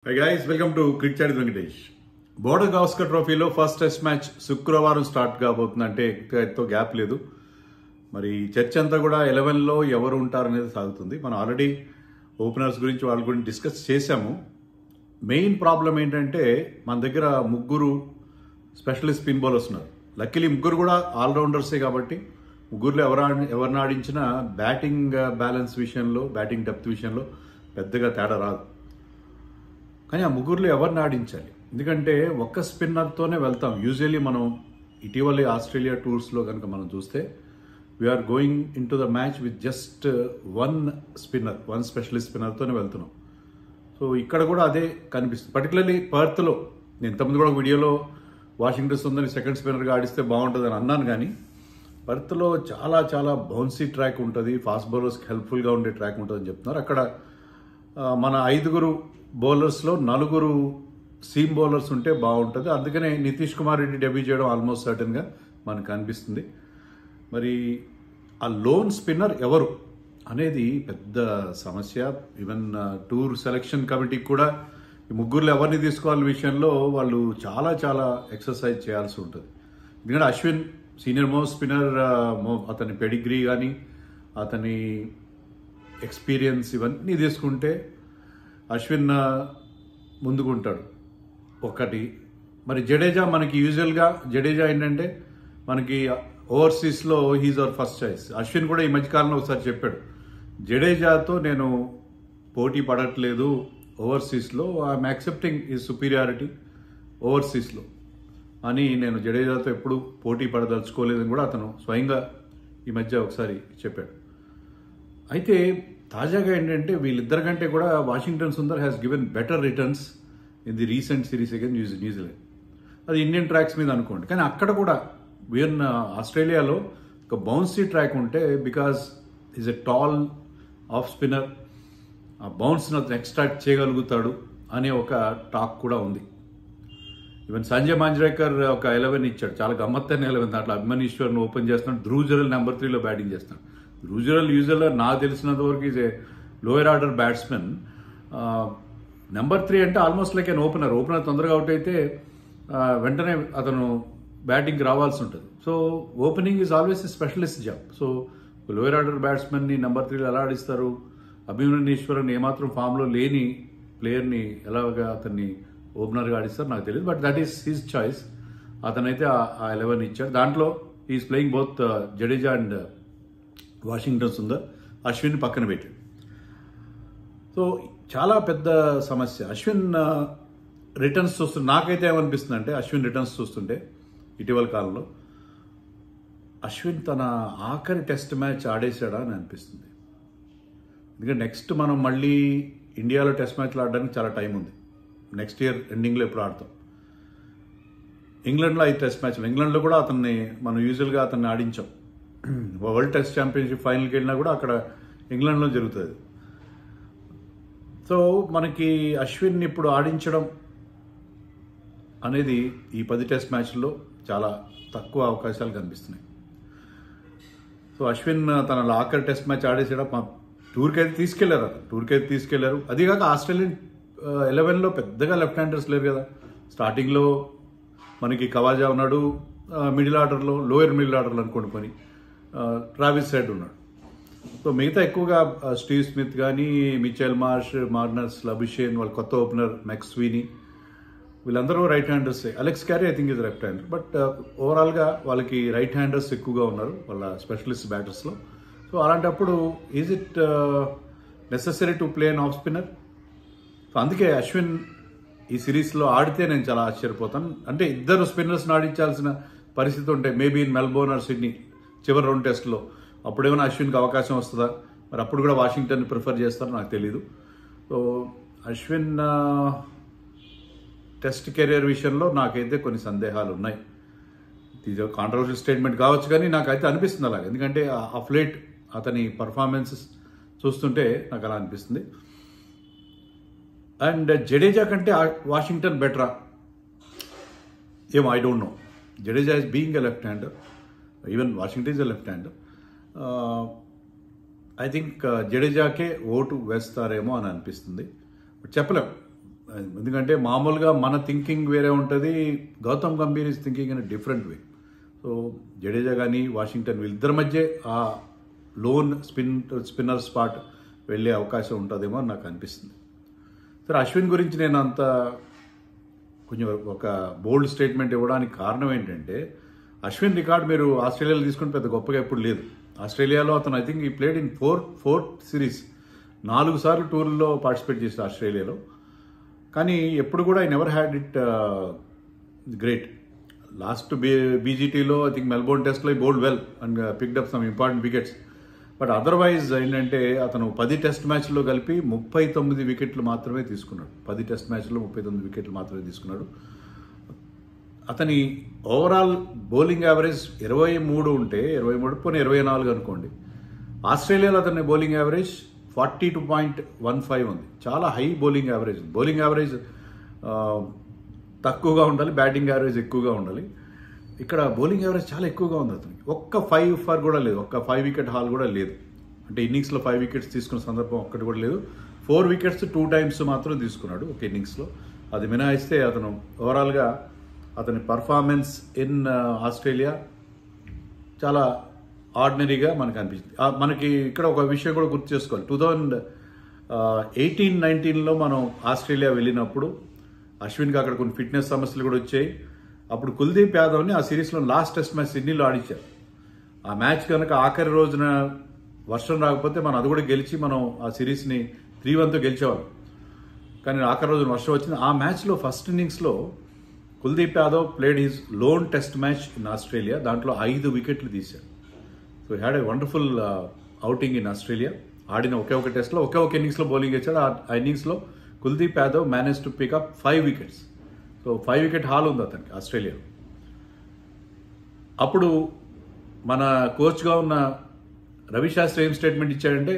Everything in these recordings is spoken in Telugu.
గైస్ వెల్కమ్ టు క్రిక్ చాడి వెంకటేష్ బోర్డర్ గౌస్కర్ ట్రోఫీలో ఫస్ట్ టెస్ట్ మ్యాచ్ శుక్రవారం స్టార్ట్ కాబోతుంది అంటే ఎంతో గ్యాప్ లేదు మరి చర్చ అంతా కూడా ఎలెవెన్లో ఎవరు ఉంటారు అనేది సాగుతుంది మనం ఆల్రెడీ ఓపెనర్స్ గురించి వాళ్ళ గురించి డిస్కస్ చేశాము మెయిన్ ప్రాబ్లం ఏంటంటే మన దగ్గర ముగ్గురు స్పెషలిస్ట్ స్పిన్ బౌలర్స్ ఉన్నారు లక్కీలీ ముగ్గురు కూడా ఆల్రౌండర్సే కాబట్టి ముగ్గురులో ఎవరు ఆడి- ఎవరిని ఆడించినా బ్యాటింగ్ బ్యాలెన్స్ విషయంలో బ్యాటింగ్ డెప్త్ విషయంలో పెద్దగా తేడా రాదు కానీ ఆ ముగ్గురులో ఎవరిని ఆడించాలి ఎందుకంటే ఒక్క స్పిన్నర్తోనే వెళ్తాం యూజువల్లీ మనం ఇటీవలి ఆస్ట్రేలియా టూర్స్లో కనుక మనం చూస్తే we're going into the match with just one spinner one specialist స్పిన్నర్తోనే వెళ్తున్నాం సో ఇక్కడ కూడా అదే కనిపిస్తుంది పర్టికులర్లీ పర్త్లో నేను ఇంతకుముందు కూడా ఒక వీడియోలో వాషింగ్టన్ ఉందని సెకండ్ స్పిన్నర్గా ఆడిస్తే బాగుంటుందని అన్నాను కానీ పర్త్లో చాలా చాలా బౌన్సీ ట్రాక్ ఉంటుంది ఫాస్ట్ బౌలర్స్కి హెల్ప్ఫుల్గా ఉండే ట్రాక్ ఉంటుందని చెప్తున్నారు అక్కడ ఆ, మన ఐదుగురు బౌలర్స్లో నలుగురు సీమ్ బౌలర్స్ ఉంటే బాగుంటుంది అందుకనే నితీష్ కుమార్ రెడ్డి డెబ్యూ చేయడం ఆల్మోస్ట్ సర్టన్గా మనకు అనిపిస్తుంది మరి ఆ లోన్ స్పిన్నర్ ఎవరు అనేది పెద్ద సమస్య ఈవెన్ టూర్ సెలక్షన్ కమిటీకి కూడా ఈ ముగ్గురులో ఎవరిని తీసుకోవాలనే విషయంలో వాళ్ళు చాలా చాలా ఎక్సర్సైజ్ చేయాల్సి ఉంటుంది ఎందుకంటే అశ్విన్ సీనియర్ మోస్ట్ స్పిన్నర్ అతని పెడిగ్రీ కానీ అతని ఎక్స్పీరియన్స్ ఇవన్నీ తీసుకుంటే అశ్విన్ ఆ, ముందుకుంటాడు ఒకటి మరి జడేజా మనకి యూజువల్గా జడేజా ఏంటంటే మనకి ఓవర్సీస్లో he's our first choice Ashwin కూడా ఈ మధ్యకాలంలో ఒకసారి చెప్పాడు జడేజాతో నేను పోటీ పడట్లేదు ఓవర్సీస్లో ఐఎమ్ యాక్సెప్టింగ్ ఈ సుపీరియారిటీ ఓవర్సీస్లో అని నేను జడేజాతో ఎప్పుడు పోటీ పడదలుచుకోలేదని కూడా అతను స్వయంగా ఈ మధ్య ఒకసారి చెప్పాడు అయితే తాజాగా ఏంటంటే వీళ్ళిద్దరి కంటే కూడా Washington Sundar has given better returns in the recent series again న్యూజి న్యూజిలాండ్ అది ఇండియన్ ట్రాక్స్ మీద అనుకోండి కానీ అక్కడ కూడా వీన్ ఆస్ట్రేలియాలో ఒక బౌన్సీ ట్రాక్ ఉంటే because is a tall off spinner ఆ బౌన్స్ని అతను ఎక్స్ట్రాక్ట్ చేయగలుగుతాడు అనే ఒక టాక్ కూడా ఉంది ఈవెన్ సంజయ్ మాంజ్రేకర్ ఒక ఎలెవెన్ ఇచ్చాడు చాలా గమ్మత్తైన ఎలెవెన్ దాంట్లో అభిమనీశ్వర్ని ఓపెన్ చేస్తున్నాడు ధ్రువజరల్ నెంబర్ త్రీలో బ్యాటింగ్ చేస్తున్నాడు ధ్రువజరల్ యూజువల్గా నాకు తెలిసినంత వరకు is a lower order batsman number three అంటే almost like an opener opener తొందరగా అవుట్ అయితే ఆ, వెంటనే అతను బ్యాటింగ్ రావాల్సి ఉంటుంది so opening is always specialist job so lower order బ్యాట్స్మెన్ని నెంబర్ త్రీలో ఎలా ఆడిస్తారు అభిమన్యీశ్వరన్ ఏమాత్రం ఫామ్లో లేని ప్లేయర్ని ఎలాగా అతన్ని ఓపెనర్గా ఆడిస్తారు నాకు తెలియదు but that is his choice అతనైతే ఆ ఎలెవెన్ ఇచ్చాడు దాంట్లో is playing both Jadeja and Washington Sundar Ashwin పక్కన పెట్టాడు సో చాలా పెద్ద సమస్య అశ్విన్ రిటర్న్స్ చూస్తుంటే నాకైతే ఏమనిపిస్తుంది అంటే అశ్విన్ రిటర్న్స్ చూస్తుంటే ఇటీవల కాలంలో అశ్విన్ తన ఆఖరి టెస్ట్ మ్యాచ్ ఆడేశాడా అని అనిపిస్తుంది ఎందుకంటే నెక్స్ట్ మనం మళ్ళీ ఇండియాలో టెస్ట్ మ్యాచ్లు ఆడడానికి చాలా టైం ఉంది నెక్స్ట్ ఇయర్ ఎండింగ్లో ఎప్పుడు ఆడతాం ఇంగ్లాండ్లో ఐదు టెస్ట్ మ్యాచ్లు ఇంగ్లాండ్లో కూడా అతన్ని మనం యూజువల్గా అతన్ని ఆడించాం వరల్డ్ టెస్ట్ ఛాంపియన్షిప్ ఫైనల్కి వెళ్ళినా కూడా అక్కడ ఇంగ్లాండ్లో జరుగుతుంది సో మనకి అశ్విన్ ఇప్పుడు ఆడించడం అనేది ఈ పది టెస్ట్ మ్యాచ్ల్లో చాలా తక్కువ అవకాశాలు కనిపిస్తున్నాయి సో అశ్విన్ తన లాకర్ టెస్ట్ మ్యాచ్ ఆడేసాడు మా టూర్కి అయితే తీసుకెళ్లారు అతను టూర్కి అయితే తీసుకెళ్లారు అదిగాక ఆస్ట్రేలియన్ ఎలెవెన్లో పెద్దగా లెఫ్ట్ హ్యాండర్స్ లేరు కదా స్టార్టింగ్లో మనకి కవాజా ఉన్నాడు మిడిల్ ఆర్డర్లో లోయర్ మిడిల్ ఆర్డర్లో అనుకోండి పని ట్రావిస్ సైడ్ ఉన్నాడు సో మిగతా ఎక్కువగా ఆ, స్టీవ్ స్మిత్ కానీ మిచెల్ మార్ష్ మార్నర్స్ లబిషేన్ వాళ్ళ కొత్త ఓపెనర్ మెక్స్వీని వీళ్ళందరూ right handers Alex Carey I think is right hander but ఓవరాల్గా వాళ్ళకి రైట్ హ్యాండర్స్ ఎక్కువగా ఉన్నారు వాళ్ళ స్పెషలిస్ట్ బ్యాటర్స్లో సో అలాంటప్పుడు is it necessary to play an off spinner so అందుకే అశ్విన్ ఈ సిరీస్లో ఆడితే నేను చాలా ఆశ్చర్యపోతాను అంటే ఇద్దరు స్పిన్నర్స్ ఆడించాల్సిన పరిస్థితి ఉంటే maybe in Melbourne or Sydney చివరి రెండు టెస్ట్లో అప్పుడేమైనా అశ్విన్కి అవకాశం వస్తుందా మరి అప్పుడు కూడా వాషింగ్టన్ ప్రిఫర్ చేస్తారో నాకు తెలీదు సో అశ్విన్ ఆ, టెస్ట్ కెరీర్ విషయంలో నాకైతే కొన్ని సందేహాలు ఉన్నాయి ఇది కాంట్రవర్షియల్ స్టేట్మెంట్ కావచ్చు కానీ నాకైతే అనిపిస్తుంది అలాగే ఎందుకంటే ఆఫ్ లేట్ అతని పర్ఫార్మెన్సెస్ చూస్తుంటే నాకు అలా అనిపిస్తుంది అండ్ జడేజా కంటే ఆ- వాషింగ్టన్ బెటరా ఏమో I don't know Jadeja is being a left hander even Washington is a left hander I think జడేజాకే ఓటు వేస్తారేమో అని అనిపిస్తుంది బట్ చెప్పలేం ఎందుకంటే మామూలుగా మన థింకింగ్ వేరే ఉంటుంది Gautam Gambhir is thinking in different way so Jadeja కానీ వాషింగ్టన్ వీళ్ళిద్దరి మధ్య ఆ లోన్ స్పిన్ స్పిన్నర్ స్పాట్ వెళ్ళే అవకాశం ఉంటుందేమో అని నాకు అనిపిస్తుంది సరే అశ్విన్ గురించి నేను అంత కొంచెం ఒక బోల్డ్ స్టేట్మెంట్ ఇవ్వడానికి కారణం ఏంటంటే అశ్విన్ రికార్డ్ మీరు ఆస్ట్రేలియాలో తీసుకుంటే పెద్ద గొప్పగా ఎప్పుడు లేదు ఆస్ట్రేలియాలో అతను I think he played in four four series నాలుగు సార్లు టూర్లో పార్టిసిపేట్ చేశాడు ఆస్ట్రేలియాలో కానీ ఎప్పుడు కూడా I never had it great last B బీజీటీలో ఐ థింక్ మెల్బోర్న్ టెస్ట్లో bowled well and picked up some important wickets but otherwise ఏంటంటే అతను పది టెస్ట్ మ్యాచ్లో కలిపి ముప్పై తొమ్మిది వికెట్లు మాత్రమే తీసుకున్నాడు పది టెస్ట్ మ్యాచ్లో ముప్పై తొమ్మిది వికెట్లు మాత్రమే తీసుకున్నాడు అతని ఓవరాల్ బౌలింగ్ యావరేజ్ ఇరవై మూడు ఉంటే ఇరవై మూడు పోనీ ఇరవై నాలుగు అనుకోండి ఆస్ట్రేలియాలో అతని bowling average forty two point one five ఉంది చాలా high bowling average bowling average ఆ, తక్కువగా ఉండాలి బ్యాటింగ్ యావరేజ్ ఎక్కువగా ఉండాలి ఇక్కడ బౌలింగ్ యావరేజ్ చాలా ఎక్కువగా ఉంది అతనికి ఒక్క ఫైవ్ ఫర్ కూడా లేదు ఒక్క ఫైవ్ వికెట్ హాల్ కూడా లేదు అంటే ఇన్నింగ్స్లో ఫైవ్ వికెట్స్ తీసుకున్న సందర్భం ఒక్కటి కూడా లేదు ఫోర్ వికెట్స్ టూ టైమ్స్ మాత్రం తీసుకున్నాడు ఒక ఇన్నింగ్స్లో అది మినహాయిస్తే అతను ఓవరాల్గా అతని పర్ఫార్మెన్స్ ఇన్ ఆస్ట్రేలియా చాలా ఆర్డినరీగా మనకు అనిపించింది ఆ, మనకి ఇక్కడ ఒక విషయం కూడా గుర్తు చేసుకోవాలి టూ థౌజండ్ ఎయిటీన్ నైన్టీన్లో మనం ఆస్ట్రేలియా వెళ్ళినప్పుడు అశ్విన్కి అక్కడ కొన్ని ఫిట్నెస్ సమస్యలు కూడా వచ్చాయి అప్పుడు కుల్దీప్ యాదవ్ని ఆ సిరీస్లో లాస్ట్ టెస్ట్ మ్యాచ్ సిడ్నీలో ఆడించారు ఆ మ్యాచ్ కనుక ఆఖరి రోజున వర్షం రాకపోతే మనం అది కూడా గెలిచి మనం ఆ సిరీస్ని త్రీ వన్తో గెలిచేవాళ్ళం కానీ ఆఖరి రోజున వర్షం వచ్చింది ఆ మ్యాచ్లో ఫస్ట్ ఇన్నింగ్స్లో Kuldeep Yadav played his lone test match in Australia దాంట్లో ఐదు వికెట్లు తీశాడు so had a wonderful outing in Australia ఆడిన ఒకే ఒక టెస్ట్లో ఒకే ఒక ఇన్నింగ్స్లో బౌలింగ్ ఇచ్చాడు ఆ- ఆ ఇన్నింగ్స్లో Kuldeep Yadav manage to pick up five wickets so five wicket haul ఉంది అతనికి ఆస్ట్రేలియా అప్పుడు మన కోచ్గా ఉన్న రవిశాస్త్రి ఏం స్టేట్మెంట్ ఇచ్చాడంటే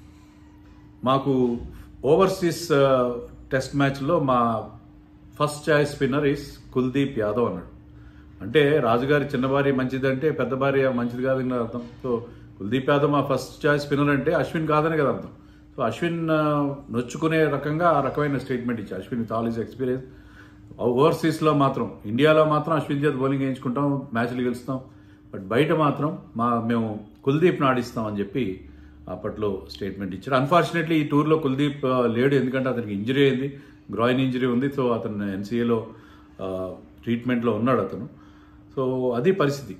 మాకు ఓవర్సీస్ టెస్ట్ మ్యాచ్లో మా first choice spinner is Kuldeep Yadav అన్నాడు అంటే రాజుగారి చిన్న భార్య మంచిదంటే పెద్ద భార్య మంచిది కాదని అర్థం సో కుల్దీప్ యాదవ్ మా ఫస్ట్ చాయిస్ స్పిన్నర్ అంటే అశ్విన్ కాదని కదా అర్థం సో అశ్విన్ ఆ, నొచ్చుకునే రకంగా ఆ రకమైన స్టేట్మెంట్ ఇచ్చారు Ashwin with all his experience ఓవర్సీస్లో మాత్రం ఇండియాలో మాత్రం అశ్విన్ చేత బౌలింగ్ వేయించుకుంటాం మ్యాచ్లు గెలుస్తాం బట్ బయట మాత్రం మా మేము కుల్దీప్ని ఆడిస్తాం అని చెప్పి అప్పట్లో స్టేట్మెంట్ ఇచ్చారు అన్ఫార్చునేట్లీ ఈ టూర్లో కుల్దీప్ ఆ, లేడు ఎందుకంటే అతనికి ఇంజరీ అయింది గ్రాయిన్ ఇంజరీ ఉంది సో అతను ఎన్సీఏలో ట్రీట్మెంట్లో ఉన్నాడు అతను సో అది పరిస్థితి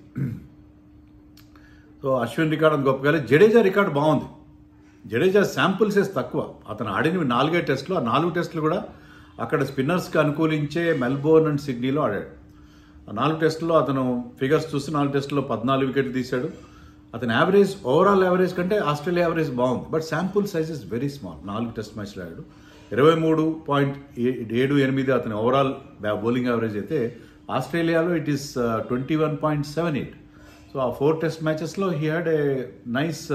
సో అశ్విన్ రికార్డ్ అంత గొప్పగా లేదు. జడేజా రికార్డ్ బాగుంది జడేజా శాంపుల్స్ వేసి తక్కువ అతను ఆడినవి నాలుగే టెస్టులు ఆ నాలుగు టెస్టులు కూడా అక్కడ స్పిన్నర్స్కి అనుకూలించే మెల్బోర్న్ అండ్ సిడ్నీలో ఆడాడు ఆ నాలుగు టెస్టుల్లో అతను ఫిగర్స్ చూస్తే నాలుగు టెస్టుల్లో పద్నాలుగు వికెట్లు తీశాడు అతని యావరేజ్ ఓవరాల్ యావరేజ్ కంటే ఆస్ట్రేలియా యావరేజ్ బాగుంది but sample size is very small నాలుగు టెస్ట్ మ్యాచ్లు ఆడాడు ఇరవై మూడు పాయింట్ ఏడు ఎనిమిది అతని ఓవరాల్ బౌలింగ్ యావరేజ్ అయితే ఆస్ట్రేలియాలో it is twenty one point seven eight so ఆ ఫోర్ టెస్ట్ మ్యాచెస్లో he had a nice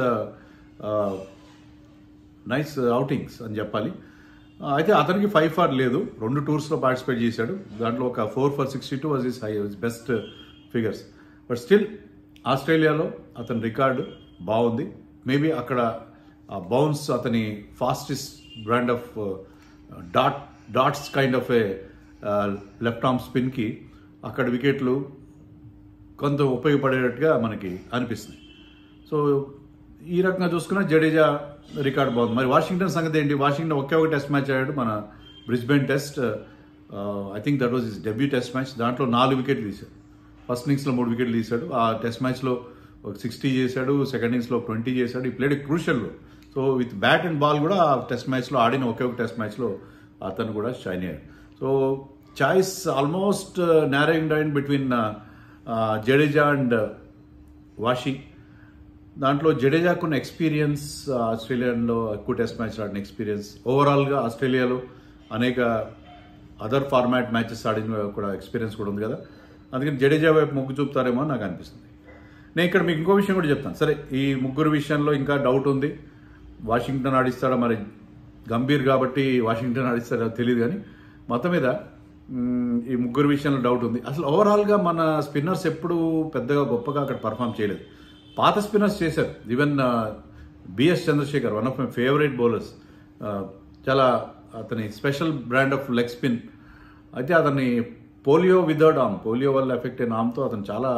nice outings అని చెప్పాలి ఆ, అయితే అతనికి ఫైవ్ ఫార్ లేదు రెండు టూర్స్లో పార్టిసిపేట్ చేశాడు దాంట్లో ఒక four for sixty two was is high best figures but still ఆస్ట్రేలియాలో అతని రికార్డు బాగుంది మేబీ అక్కడ బౌన్స్ అతని fastest brand of dot dots kind of a left arm స్పిన్కి అక్కడ వికెట్లు కొంత ఉపయోగపడేటట్టుగా మనకి అనిపిస్తుంది సో ఈ రకంగా చూసుకున్నా జడేజా రికార్డ్ బాగుంది మరి వాషింగ్టన్ సంగతి ఏంటి వాషింగ్టన్ ఒకే ఒక టెస్ట్ మ్యాచ్ ఆడాడు మన Brisbane test I think that was his debut test match దాంట్లో నాలుగు వికెట్లు తీశాడు ఫస్ట్ ఇన్నింగ్స్లో మూడు వికెట్లు తీశాడు ఆ టెస్ట్ మ్యాచ్లో ఒక సిక్స్టీ చేశాడు సెకండ్ ఇన్నింగ్స్లో ట్వంటీ చేశాడు ఈ played crucial so with bat and ball కూడా ఆ టెస్ట్ మ్యాచ్లో ఆడిన ఒకే ఒక టెస్ట్ మ్యాచ్లో అతను కూడా షైన్ అయ్యాడు so choice almost narrowing down between Jadeja and Washi దాంట్లో జడేజాకున్న ఎక్స్పీరియన్స్ ఆస్ట్రేలియాలో ఎక్కువ టెస్ట్ మ్యాచ్ ఆడిన ఎక్స్పీరియన్స్ ఓవరాల్గా ఆస్ట్రేలియాలో అనేక అదర్ ఫార్మాట్ మ్యాచెస్ ఆడిన కూడా ఎక్స్పీరియన్స్ కూడా ఉంది కదా అందుకని జడేజా వైపు మొగ్గు చూపుతారేమో అని నాకు అనిపిస్తుంది నేను ఇక్కడ మీకు ఇంకో విషయం కూడా చెప్తాను సరే ఈ ముగ్గురు విషయంలో ఇంకా డౌట్ ఉంది వాషింగ్టన్ ఆడిస్తాడా మరి గంభీర్ కాబట్టి వాషింగ్టన్ ఆడిస్తాడా తెలియదు కానీ మొత్తం మీద మ్, ఈ ముగ్గురు విషయంలో డౌట్ ఉంది అసలు ఓవరాల్గా మన స్పిన్నర్స్ ఎప్పుడు పెద్దగా గొప్పగా అక్కడ పర్ఫామ్ చేయలేదు పాత స్పిన్నర్స్ చేశారు even B S Chandrasekhar one of my favourite bowlers చాలా అతని special brand of leg spin అయితే అతని పోలియో విదౌట్ ఆమ్ పోలియో వల్ల ఎఫెక్ట్ అయిన ఆమ్తో అతను చాలా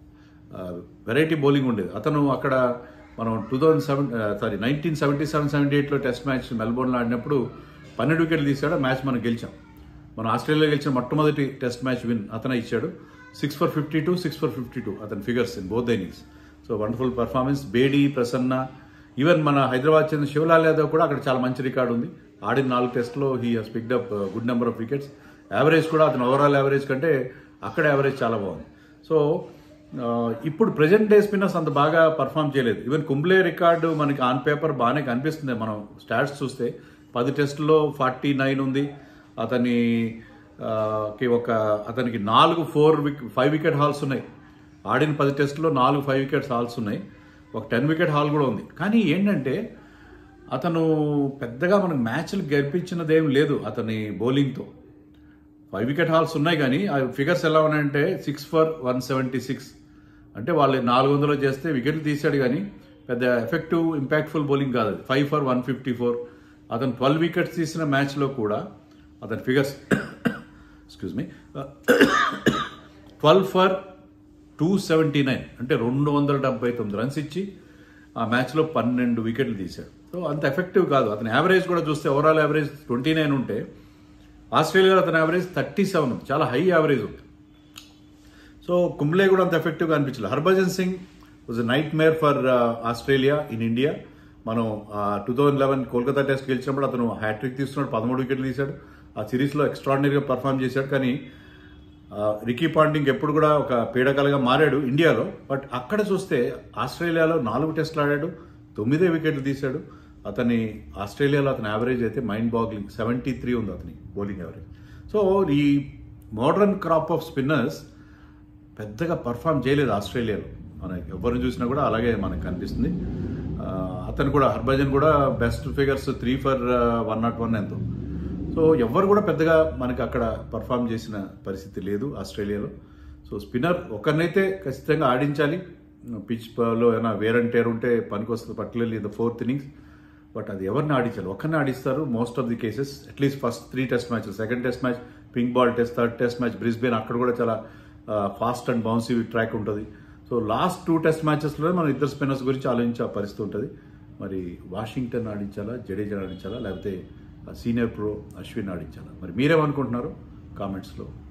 వెరైటీ బౌలింగ్ ఉండేది అతను అక్కడ మనం two thousand seven sorry nineteen seventy seven seventy ఎయిట్లో టెస్ట్ మ్యాచ్ మెల్బోర్న్లో ఆడినప్పుడు పన్నెండు వికెట్లు తీశాడు ఆ మ్యాచ్ మనం గెలిచాం మనం ఆస్ట్రేలియా గెలిచిన మొట్టమొదటి టెస్ట్ మ్యాచ్ విన్ అతనే ఇచ్చాడు six for fifty two six for fifty two అతని figures in both innings so wonderful performance Bedi Prasanna even మన హైదరాబాద్ చెందిన శివలాల్ యాదవ్ కూడా అక్కడ చాలా మంచి రికార్డు ఉంది ఆడిన నాలుగు టెస్ట్లో he has picked up good number of wickets average కూడా అతను ఓవరాల్ యావరేజ్ కంటే అక్కడ యావరేజ్ చాలా బాగుంది సో ఆ, ఇప్పుడు ప్రజెంట్ డే స్పిన్నర్స్ అంత బాగా పర్ఫామ్ చేయలేదు ఈవెన్ కుంబ్లే రికార్డు మనకి ఆన్ పేపర్ బాగానే కనిపిస్తుంది మనం స్టాట్స్ చూస్తే పది టెస్టుల్లో ఫార్టీ నైన్ ఉంది అతని ఆ, కి ఒక అతనికి నాలుగు ఫోర్ విక్ ఫైవ్ వికెట్ హాల్స్ ఉన్నాయి ఆడిన పది టెస్టుల్లో నాలుగు ఫైవ్ వికెట్స్ హాల్స్ ఉన్నాయి ఒక టెన్ వికెట్ హాల్ కూడా ఉంది కానీ ఏంటంటే అతను పెద్దగా మనకు మ్యాచ్లు గెలిపించినదేం లేదు అతని బౌలింగ్తో ఫైవ్ వికెట్ హాల్స్ ఉన్నాయి కానీ ఆ ఫిగర్స్ ఎలా ఉన్నాయంటే six for one seventy six అంటే వాళ్ళు నాలుగు వందలు చేస్తే వికెట్లు తీశాడు కానీ పెద్ద ఎఫెక్టివ్ ఇంపాక్ట్ఫుల్ బౌలింగ్ కాదు అది five for one fifty four అతను ట్వెల్వ్ వికెట్స్ తీసిన మ్యాచ్లో కూడా అతని figures excuse me twelve for two seventy nine అంటే రెండు వందల డెబ్బై తొమ్మిది రన్స్ ఇచ్చి ఆ మ్యాచ్లో పన్నెండు వికెట్లు తీశాడు సో అంత ఎఫెక్టివ్ కాదు అతని యావరేజ్ కూడా చూస్తే ఓవరాల్ యావరేజ్ ట్వంటీ నైన్ ఉంటే ఆస్ట్రేలియాలో అతని యావరేజ్ థర్టీ సెవెన్ ఉంది చాలా హై యావరేజ్ ఉంది సో కుంబ్లే కూడా అంత ఎఫెక్టివ్గా అనిపించలేదు Harbhajan Singh was nightmare for Australia in India మనం two thousand eleven Kolkata test గెలిచినప్పుడు అతను హ్యాట్రిక్ తీస్తున్నాడు పదమూడు వికెట్లు తీశాడు ఆ సిరీస్లో ఎక్స్ట్రాడినరీగా పర్ఫామ్ చేశాడు కానీ ఆ, రికీ పాంటింగ్ ఎప్పుడు కూడా ఒక పీడకలుగా మారాడు ఇండియాలో బట్ అక్కడ చూస్తే ఆస్ట్రేలియాలో నాలుగు టెస్టులు ఆడాడు తొమ్మిదే వికెట్లు తీశాడు అతని ఆస్ట్రేలియాలో అతని యావరేజ్ అయితే మైండ్ బాగ్లింగ్ సెవెంటీ త్రీ ఉంది అతని బౌలింగ్ యావరేజ్ సో ఈ మోడర్న్ క్రాప్ ఆఫ్ స్పిన్నర్స్ పెద్దగా పర్ఫామ్ చేయలేదు ఆస్ట్రేలియాలో మనకి ఎవరిని చూసినా కూడా అలాగే మనకు కనిపిస్తుంది ఆ, అతను కూడా హర్భజన్ కూడా best figures three for one not one ఎంతో సో ఎవరు కూడా పెద్దగా మనకి అక్కడ పర్ఫామ్ చేసిన పరిస్థితి లేదు ఆస్ట్రేలియాలో సో స్పిన్నర్ ఒకరినైతే ఖచ్చితంగా ఆడించాలి పిచ్ లో ఏమైనా వేర్ అండ్ టేర్ ఉంటే పనికొస్తుంది particularly the fourth innings but అది ఎవరిని ఆడించాలి ఒక్కరిని ఆడిస్తారు most of the cases at least first three test match second test match pink ball test third test match Brisbane అక్కడ కూడా చాలా ఫాస్ట్ అండ్ బౌన్సీ ట్రాక్ ఉంటుంది సో లాస్ట్ టూ టెస్ట్ మ్యాచెస్లో మనం ఇద్దరు స్పిన్నర్స్ గురించి ఆలోచించే పరిస్థితి ఉంటుంది మరి వాషింగ్టన్ ఆడించాలా జడేజా ఆడించాలా లేకపోతే సీనియర్ ప్రో అశ్విన్ ఆడించాలా మరి మీరేమనుకుంటున్నారు కామెంట్స్లో